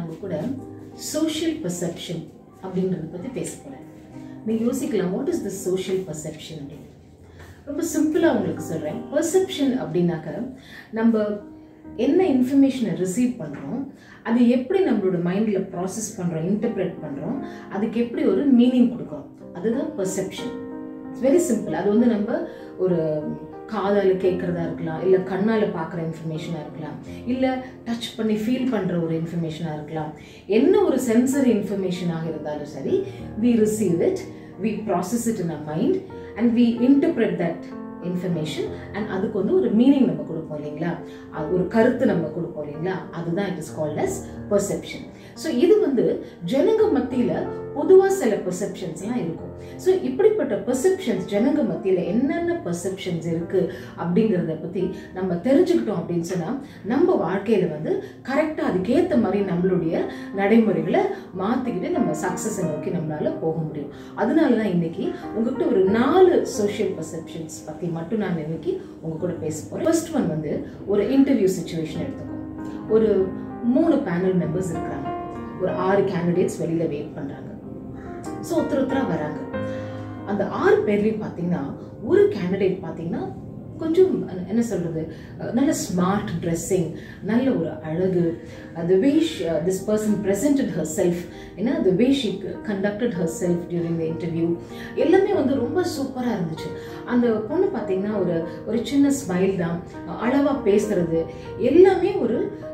உங்க கூட social perception அப்படின்றத பற்றி பேச போகிறேன் நீங்கள் யோசிக்கலாம் what is the social perception அப்படின்னு ரொம்ப சிம்பிளாக உங்களுக்கு சொல்கிறேன் பெர்செப்ஷன் அப்படின்னாக்க நம்ம என்ன இன்ஃபர்மேஷனை ரிசீவ் பண்ணுறோம் அது எப்படி நம்மளோட மைண்டில் ப்ராசஸ் பண்ணுறோம் இன்டர்பிரேட் பண்ணுறோம் அதுக்கு எப்படி ஒரு மீனிங் கொடுக்குறோம் அதுதான் பெர்செப்ஷன் இட்ஸ் வெரி சிம்பிள் அது வந்து நம்ம ஒரு காதால் கேட்குறதா இருக்கலாம் இல்லை கண்ணால் பார்க்குற இன்ஃபர்மேஷனாக இருக்கலாம் இல்லை டச் பண்ணி ஃபீல் பண்ணுற ஒரு இன்ஃபர்மேஷனாக இருக்கலாம் என்ன ஒரு சென்சரி இன்ஃபர்மேஷனாக இருந்தாலும் சரி we receive it we process it in a mind and we interpret that information and அதுக்கு வந்து ஒரு மீனிங் நம்ம கொடுப்போம் இல்லைங்களா அது ஒரு கருத்து நம்ம கொடுப்போம் இல்லைங்களா அதுதான் it is called as perception so இது வந்து ஜனங்க மத்தியில் பொதுவாக சில பெர்செப்ஷன்ஸ்லாம் இருக்கும் ஸோ இப்படிப்பட்ட பெர்செப்ஷன்ஸ் ஜனங்க மத்தியில் என்னென்ன பெர்செப்ஷன்ஸ் இருக்குது அப்படிங்கிறத பற்றி நம்ம தெரிஞ்சுக்கிட்டோம் அப்படின்னு சொன்னால் நம்ம வாழ்க்கையில் வந்து கரெக்டாக அதுக்கேற்ற மாதிரி நம்மளுடைய நடைமுறைகளை மாற்றிக்கிட்டு நம்ம சக்ஸஸை நோக்கி நம்மளால் போக முடியும் அதனால தான் இன்னைக்கு உங்ககிட்ட ஒரு நாலு சோஷியல் பெர்செப்ஷன்ஸ் பற்றி மட்டும் நான் இன்னைக்கு உங்கள் கூட பேச போகிறேன் ஃபர்ஸ்ட் ஒன் வந்து ஒரு இன்டர்வியூ சுச்சுவேஷன் எடுத்துக்கோம் ஒரு மூணு பேனல் மெம்பர்ஸ் இருக்கிறாங்க ஒரு ஆறு கேண்டிடேட்ஸ் வெளியில் வெயிட் பண்ணுறாங்க ஸோ ஒருத்தர் ஒருத்தராக வராங்க அந்த ஆறு பேர்லையும் பார்த்தீங்கன்னா ஒரு கேண்டிடேட் பார்த்தீங்கன்னா கொஞ்சம் என்ன சொல்றது நல்ல ஸ்மார்ட் ட்ரெஸ்ஸிங் நல்ல ஒரு அழகு the way this person presented herself ஏன்னா the way she conducted herself during the interview எல்லாமே வந்து ரொம்ப சூப்பராக இருந்துச்சு அந்த பொண்ணு பார்த்தீங்கன்னா ஒரு ஒரு சின்ன ஸ்மைல் தான் அளவாக பேசுறது எல்லாமே ஒரு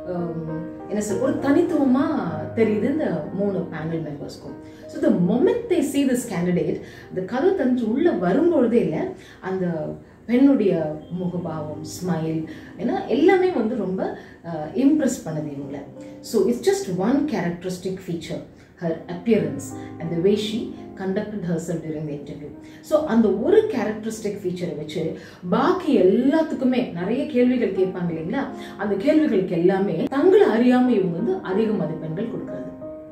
என்ன சொல் ஒரு தனித்துவமாக தெரியுது இந்த மூணு பேனல் மெம்பர்ஸ்க்கும் so the moment they see this candidate இந்த கதை தந்து உள்ளே வரும்பொழுதே இல்லை அந்த பெண்ணுடைய முகபாவம் ஸ்மைல் ஏன்னா எல்லாமே வந்து ரொம்ப இம்ப்ரெஸ் பண்ணுது இவங்கள so it's just one characteristic feature her appearance and the way she conducted herself during the interview so அந்த ஒரு கேரக்டரிஸ்டிக் ஃபீச்சரை வச்சு பாக்கி எல்லாத்துக்குமே நிறைய கேள்விகள் கேட்பாங்க இல்லைங்களா அந்த கேள்விகளுக்கு எல்லாமே தங்களை அறியாமல் இவங்க வந்து அதிக மதிப்பெண்கள் கொடுக்கறது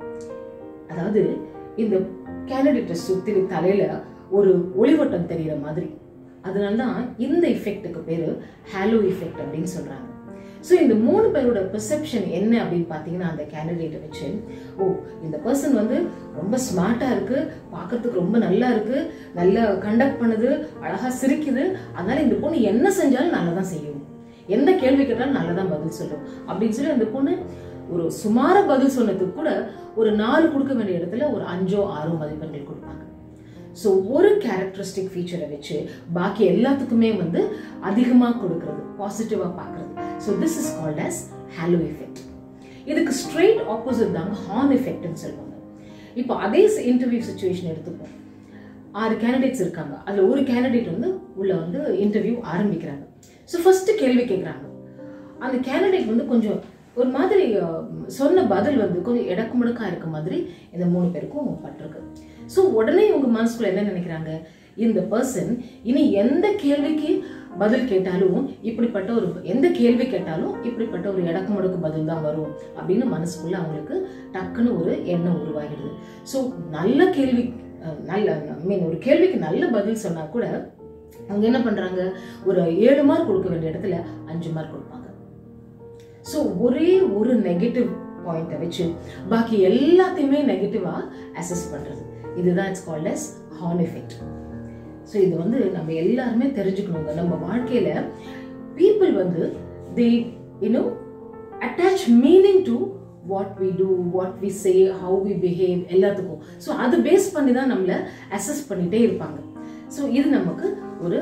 அதாவது இந்த கேண்டிடேட்டை சுற்றி தலையில ஒரு ஒளிவட்டம் தெரிகிற மாதிரி அதனால தான் இந்த இஃபெக்ட்டுக்கு பேர் ஹாலோ இஃபெக்ட் அப்படின்னு சொல்கிறாங்க ஸோ இந்த மூணு பேரோட பெர்செப்ஷன் என்ன அப்படின்னு பார்த்தீங்கன்னா அந்த கேண்டிடேட்டை வச்சு ஓ இந்த பர்சன் வந்து ரொம்ப ஸ்மார்ட்டாக இருக்குது பார்க்கறதுக்கு ரொம்ப நல்லா இருக்குது நல்லா கண்டக்ட் பண்ணுது அழகாக சிரிக்குது அதனால இந்த பொண்ணு என்ன செஞ்சாலும் நல்லா தான் செய்யும் எந்த கேள்வி கேட்டாலும் நல்லா தான் பதில் சொல்லும் அப்படின்னு சொல்லி அந்த பொண்ணு ஒரு சுமார பதில் சொன்னதுக்கு கூட ஒரு நாலு கொடுக்க வேண்டிய இடத்துல ஒரு அஞ்சோ ஆறோ மதிப்பெண்கள் கொடுப்பாங்க ஸோ ஒரு கேரக்டரிஸ்டிக் ஃபீச்சரை வச்சு பாக்கி எல்லாத்துக்குமே வந்து அதிகமாக கொடுக்கறது பாசிட்டிவாக பார்க்கறது so this is called as halo effect இதுக்கு ஸ்ட்ரெயிட் ஆப்போசிட் தாங்க ஹார்ன் எஃபெக்ட்னு சொல்லுவாங்க இப்போ அதே இன்டர்வியூ சுச்சுவேஷன் எடுத்துப்போம் ஆறு கேண்டிடேட்ஸ் இருக்காங்க அதில் ஒரு கேண்டிடேட் வந்து உள்ள வந்து இன்டர்வியூ ஆரம்பிக்கிறாங்க ஸோ ஃபர்ஸ்ட் கேள்வி கேட்குறாங்க அந்த கேண்டிடேட் வந்து கொஞ்சம் ஒரு மாதிரி சொன்ன பதில் வந்து கொஞ்சம் இடக்கு முடக்கா இருக்க மாதிரி இந்த மூணு பேருக்கும் பட்டிருக்கு ஸோ உடனே இவங்க மனசுக்குள்ள என்ன நினைக்கிறாங்க இந்த பர்சன் இனி எந்த கேள்விக்கு பதில் கேட்டாலும் இப்படிப்பட்ட ஒரு எந்த கேள்வி கேட்டாலும் இப்படிப்பட்ட ஒரு இடக்கு முடக்கு பதில் தான் வரும் அப்படின்னு மனசுக்குள்ள அவங்களுக்கு டக்குன்னு ஒரு எண்ணம் உருவாகிடுது ஸோ நல்ல கேள்வி நல்ல மீன் ஒரு கேள்விக்கு நல்ல பதில் சொன்னா கூட அவங்க என்ன பண்றாங்க ஒரு ஏழு மார்க் கொடுக்க வேண்டிய இடத்துல அஞ்சு மார்க் கொடுப்பாங்க ஸோ ஒரே ஒரு நெகட்டிவ் பாயிண்ட்டை வச்சு பாக்கி எல்லாத்தையுமே நெகட்டிவாக அசஸ் பண்ணுறது இதுதான் it's called as horn effect so இது வந்து நம்ம எல்லாருமே தெரிஞ்சுக்கணுங்க நம்ம வாழ்க்கையில் பீப்புள் வந்து they you know attach meaning to what we do what we say how we behave எல்லாத்துக்கும் ஸோ அது பேஸ் பண்ணி தான் நம்மளை அசஸ் பண்ணிகிட்டே இருப்பாங்க ஸோ இது நமக்கு ஒரு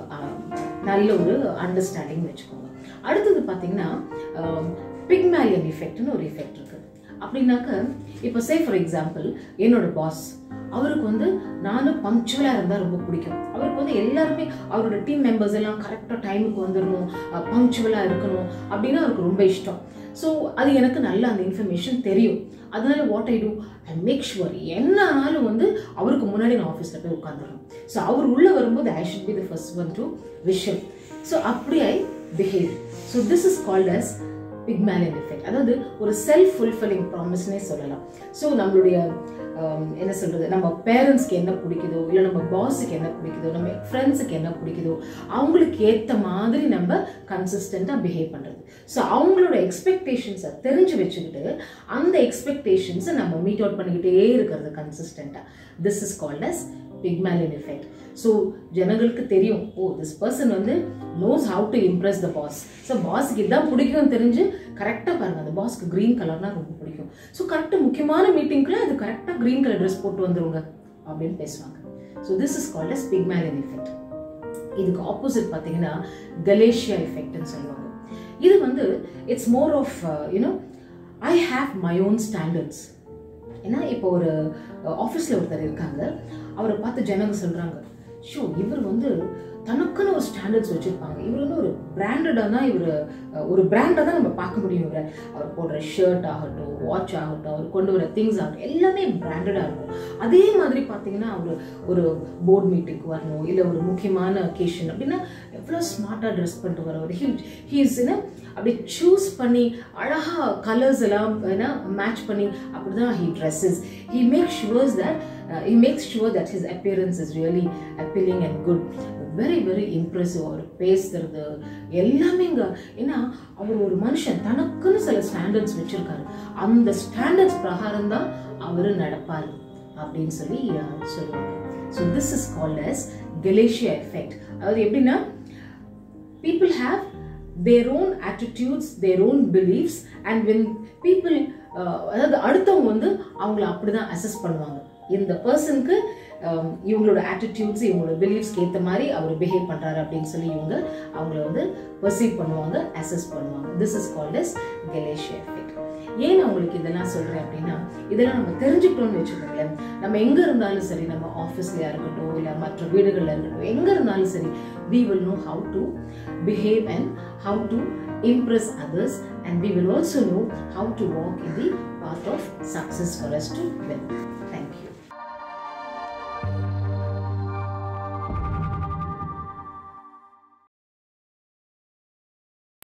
நல்ல ஒரு அண்டர்ஸ்டாண்டிங் வச்சுக்கோங்க அடுத்தது பார்த்தீங்கன்னா பிக்மேலியன் இஃபெக்ட்னு ஒரு இஃபெக்ட் இருக்கு அப்படின்னாக்க இப்போ சே ஃபார் எக்ஸாம்பிள் என்னோட பாஸ் அவருக்கு வந்து நானும் பங்க்சுவலாக இருந்தால் ரொம்ப பிடிக்கும் அவருக்கு வந்து எல்லாருமே அவரோட டீம் மெம்பர்ஸ் எல்லாம் கரெக்டாக டைமுக்கு வந்துடணும் பங்க்சுவலாக இருக்கணும் அப்படின்னு அவருக்கு ரொம்ப இஷ்டம் ஸோ அது எனக்கு நல்ல அந்த இன்ஃபர்மேஷன் தெரியும் அதனால what I do I make sure என்ன ஆனாலும் வந்து அவருக்கு முன்னாடி நான் ஆஃபீஸில் போய் உட்காந்துடணும் ஸோ அவர் உள்ளே வரும்போது I should be the first one to wish him so அப்படி I behave so this is called as Pygmalion effect அதாவது ஒரு செல்ஃப் ஃபுல்ஃபில்லிங் ப்ராமிஸ்னே சொல்லலாம் ஸோ நம்மளுடைய ஆம், என்ன சொல்றது நம்ம பேரண்ட்ஸ்க்கு என்ன பிடிக்குதோ இல்லை நம்ம பாஸுக்கு என்ன பிடிக்குதோ நம்ம ஃப்ரெண்ட்ஸுக்கு என்ன பிடிக்குதோ அவங்களுக்கு ஏற்ற மாதிரி நம்ம கன்சிஸ்டண்ட்டாக பிஹேவ் பண்ணுறது ஸோ அவங்களோட எக்ஸ்பெக்டேஷன்ஸை தெரிஞ்சு வச்சுக்கிட்டு அந்த எக்ஸ்பெக்டேஷன்ஸை நம்ம மீட் அவுட் பண்ணிக்கிட்டே இருக்கிறது கன்சிஸ்டண்ட்டாக this is called as Pygmalion effect so ஜனங்களுக்கு தெரியும் ஓ திஸ் பர்சன் வந்து knows how to impress the boss so பாஸ்க்கு இதான் பிடிக்கும்னு தெரிஞ்சு கரெக்டாக பாருங்க அந்த பாஸ்க்கு க்ரீன் கலர்னா ரொம்ப பிடிக்கும் ஸோ கரெக்டாக முக்கியமான மீட்டிங்க்குள்ள அது கரெக்டாக க்ரீன் கலர் ட்ரெஸ் போட்டு வந்துருங்க அப்படின்னு பேசுவாங்க so this is called as Pygmalion effect இதுக்கு ஆப்போசிட் பார்த்தீங்கன்னா கலேஷியா எஃபெக்ட்னு சொல்லுவாங்க இது வந்து it's more of you know I have my own standards ஏன்னா இப்போ ஒரு ஆஃபீஸில் ஒருத்தர் இருக்காங்க அவரை பார்த்து ஜனங்க சொல்கிறாங்க ஷோ இவர் வந்து தனக்குன்னு ஒரு ஸ்டாண்டர்ட்ஸ் வச்சுருப்பாங்க இவர் வந்து ஒரு பிராண்டடாக தான் இவர் ஒரு பிராண்டாக தான் நம்ம பார்க்க முடியும் இவரை அவர் போடுற ஷர்ட் ஆகட்டும் வாட்ச் ஆகட்டும் அவர் கொண்டு வர திங்ஸ் ஆகட்டும் எல்லாமே பிராண்டடாக இருக்கும் அதே மாதிரி பார்த்தீங்கன்னா அவர் ஒரு போர்ட் மீட்டிங்க்கு வரணும் இல்லை ஒரு முக்கியமான ஒகேஷன் அப்படின்னா எவ்வளோ ஸ்மார்ட்டாக ட்ரெஸ் பண்ணிட்டு வர ஒரு ஹியூஜ் ஹீஸ் என்ன அப்படி சூஸ் பண்ணி அழகாக கலர்ஸ் எல்லாம் என்ன மேட்ச் பண்ணி அப்படி தான் he dresses he make sures that he makes sure that his appearance is really appealing and good very very impressive அவர் பேசுறது எல்லாமே இங்கே ஏன்னா அவர் ஒரு மனுஷன் தனக்குன்னு சில ஸ்டாண்டர்ட்ஸ் வச்சிருக்காரு அந்த ஸ்டாண்டர்ட்ஸ் பிரகாரம் தான் அவர் நடப்பார் அப்படின்னு சொல்லி அஹ், சொல்லுவாங்க so this is called as Galatea effect அதாவது எப்படின்னா people have their own attitudes their own beliefs and when people uh, அதாவது அடுத்தவங்க வந்து அவங்கள அப்படிதான் அசஸ் பண்ணுவாங்க இந்த பர்சனுக்கு இவங்களோட ஆட்டிடியூட்ஸ் இவங்களோட பிலீஃப்ஸ்க்கு ஏற்ற மாதிரி அவர் பிஹேவ் பண்றாரு அப்படின்னு சொல்லி இவங்க அவங்கள வந்து பர்சீவ் பண்ணுவாங்க அசஸ் பண்ணுவாங்க this is called as Galatea effect ஏன் நான் உங்களுக்கு இதெல்லாம் சொல்றேன் அப்படின்னா இதெல்லாம் நம்ம தெரிஞ்சுக்கிட்டோம்னு வச்சுக்கோங்களேன் நம்ம எங்க இருந்தாலும் சரி நம்ம ஆஃபீஸ்லயா இருக்கட்டும் இல்ல மற்ற வீடுகள்ல இருக்கட்டும் எங்க இருந்தாலும் சரி we will know how to behave and how to impress others and we will also know how to walk in the path of success for us to win